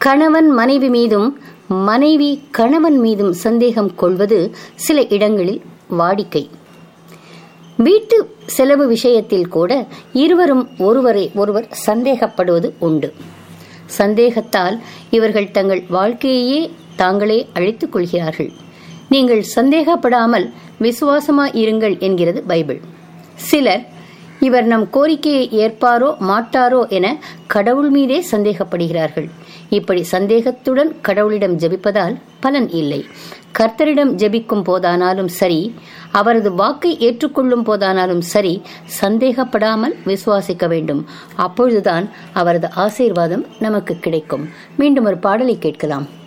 கணவன் மனைவி மீதும் மனைவி கணவன் மீதும் சந்தேகம் கொள்வது சில இடங்களில் வாடிக்கை வீட்டு செலவு விஷயத்தில் கூட இருவரும் ஒருவரை ஒருவர் சந்தேகப்படுவது உண்டு சந்தேகத்தால் இவர்கள் தங்கள் வாழ்க்கையையே தாங்களே அழித்துக் கொள்கிறார்கள் நீங்கள் சந்தேகப்படாமல் விசுவாசமா இருங்கள் என்கிறது பைபிள் சிலர் இவர் நம் கோரிக்கையை ஏற்பாரோ மாட்டாரோ என கடவுள் மீதே சந்தேகப்படுகிறார்கள் இப்படி சந்தேகத்துடன் கடவுளிடம் ஜெபிப்பதால் பலன் இல்லை கர்த்தரிடம் ஜெபிக்கும் போதானாலும் சரி அவரது வாக்கை ஏற்றுக்கொள்ளும் போதானாலும் சரி சந்தேகப்படாமல் விசுவாசிக்க வேண்டும் அப்பொழுதுதான் அவரது ஆசீர்வாதம் நமக்கு கிடைக்கும் மீண்டும் ஒரு பாடலை கேட்கலாம்